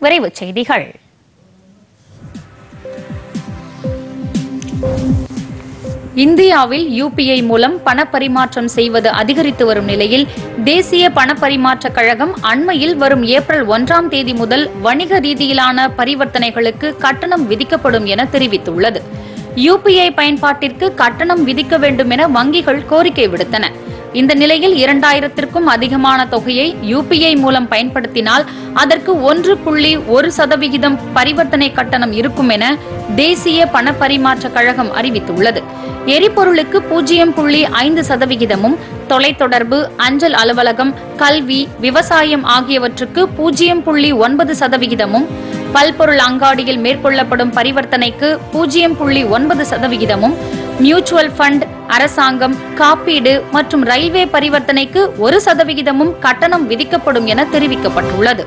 விரைவுச் செய்திகள் இந்தியாவில் யுபிஐ மூலம் பணப்பரிமாற்றம் செய்வது அதிகரித்து வரும் நிலையில் தேசிய பணப்பரிமாற்ற கழகம் அண்மையில் வரும் ஏப்ரல் ஒன்றாம் தேதி முதல் வணிக ரீதியிலான பரிவர்த்தனைகளுக்கு கட்டணம் விதிக்கப்படும் என தெரிவித்துள்ளது யுபிஐ பயன்பாட்டிற்கு கட்டணம் விதிக்க வேண்டும் என வங்கிகள் கோரிக்கை விடுத்தன இந்த நிலையில் இரண்டாயிரத்திற்கும் அதிகமான தொகையை யுபிஐ மூலம் பயன்படுத்தினால் அதற்கு ஒன்று புள்ளி ஒரு சதவிகிதம் பரிவர்த்தனை கட்டணம் இருக்கும் என தேசிய பண பரிமாற்ற கழகம் அறிவித்துள்ளது எரிபொருளுக்கு பூஜ்ஜியம் புள்ளி ஐந்து சதவிகிதமும் தொலைத்தொடர்பு அஞ்சல் அலுவலகம் கல்வி விவசாயம் ஆகியவற்றுக்கு பூஜ்ஜியம் புள்ளி ஒன்பது சதவிகிதமும் பல்பொருள் அங்காடியில் மேற்கொள்ளப்படும் பரிவர்த்தனைக்கு பூஜ்ஜியம் புள்ளி ஒன்பது சதவிகிதமும் மியூச்சுவல் ஃபண்ட் அரசாங்கம் காப்பீடு மற்றும் ரயில்வே பரிவர்த்தனைக்கு ஒரு சதவிகிதமும் கட்டணம் விதிக்கப்படும் என தெரிவிக்கப்பட்டுள்ளது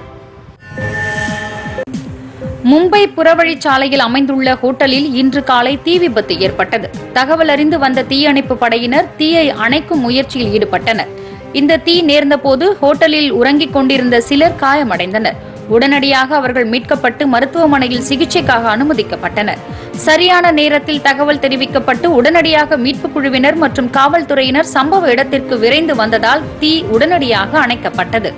மும்பை புறவழிச்சாலையில் அமைந்துள்ள ஹோட்டலில் இன்று காலை தீ விபத்து ஏற்பட்டது தகவல் அறிந்து வந்த தீயணைப்பு படையினர் தீயை அணைக்கும் முயற்சியில் ஈடுபட்டனர் இந்த தீ நேர்ந்தபோது ஹோட்டலில் உறங்கிக் கொண்டிருந்த சிலர் காயமடைந்தனர் உடனடியாக அவர்கள் மீட்கப்பட்டு மருத்துவமனையில் சிகிச்சைக்காக அனுமதிக்கப்பட்டனர் சரியான நேரத்தில் தகவல் தெரிவிக்கப்பட்டு உடனடியாக மீட்புக் குழுவினர் மற்றும் காவல்துறையினர் சம்பவ இடத்திற்கு விரைந்து வந்ததால் தீ உடனடியாக அணைக்கப்பட்டது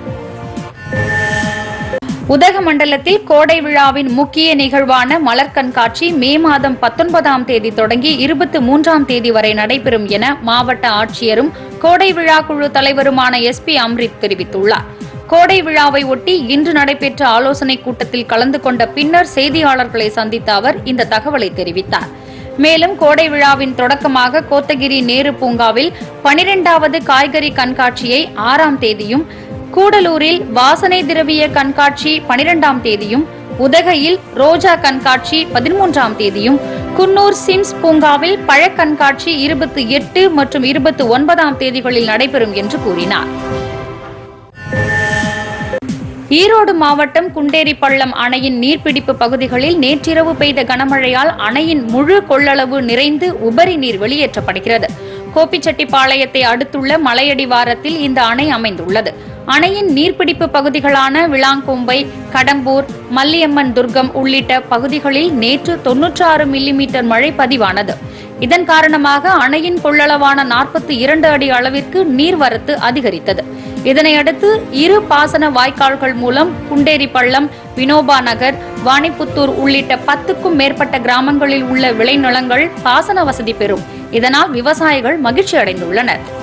உதகமண்டலத்தில் கோடை விழாவின் முக்கிய நிகழ்வான மலர் கண்காட்சி மே மாதம் பத்தொன்பதாம் தேதி தொடங்கி இருபத்தி மூன்றாம் தேதி வரை நடைபெறும் என மாவட்ட ஆட்சியரும் கோடை விழா குழு தலைவருமான எஸ் பி அம்ரித் தெரிவித்துள்ளார் கோடை விழாவை ஒட்டி இன்று நடைபெற்ற ஆலோசனைக் கூட்டத்தில் கலந்து கொண்ட பின்னர் செய்தியாளர்களை சந்தித்த அவர் இந்த தகவலை தெரிவித்தார் மேலும் கோடை விழாவின் தொடக்கமாக கோத்தகிரி நேரு பூங்காவில் பனிரெண்டாவது காய்கறி கண்காட்சியை ஆறாம் தேதியும் கூடலூரில் வாசனை திரவிய கண்காட்சி பனிரெண்டாம் தேதியும் உதகையில் ரோஜா கண்காட்சி பதிமூன்றாம் தேதியும் குன்னூர் சிம்ஸ் பூங்காவில் பழ கண்காட்சி இருபத்தி எட்டு மற்றும் இருபத்தி ஒன்பதாம் தேதிகளில் நடைபெறும் என்று கூறினார் ஈரோடு மாவட்டம் குண்டேரி பள்ளம் அணையின் நீர்பிடிப்பு பகுதிகளில் நேற்றிரவு பெய்த கனமழையால் அணையின் முழு கொள்ளளவு நிறைந்து உபரி நீர் வெளியேற்றப்படுகிறது கோபிச்செட்டிப்பாளையத்தை அடுத்துள்ள மலையடிவாரத்தில் இந்த அணை அமைந்துள்ளது அணையின் நீர்பிடிப்பு பகுதிகளான விளாங்கொம்பை கடம்பூர் மல்லியம்மன் துர்க்கம் உள்ளிட்ட பகுதிகளில் நேற்று தொன்னூற்றாறு மில்லிமீட்டர் மழை பதிவானது இதன் காரணமாக அணையின் கொள்ளளவான நாற்பத்தி இரண்டு அடி அளவிற்கு நீர்வரத்து அதிகரித்தது இதனையடுத்து இரு பாசன வாய்க்கால்கள் மூலம் குண்டேரி பள்ளம் வினோபா நகர் வாணிப்புத்தூர் உள்ளிட்ட பத்துக்கும் மேற்பட்ட கிராமங்களில் உள்ள விளைநிலங்கள் பாசன வசதி பெறும் இதனால் விவசாயிகள் மகிழ்ச்சி அடைந்துள்ளனர்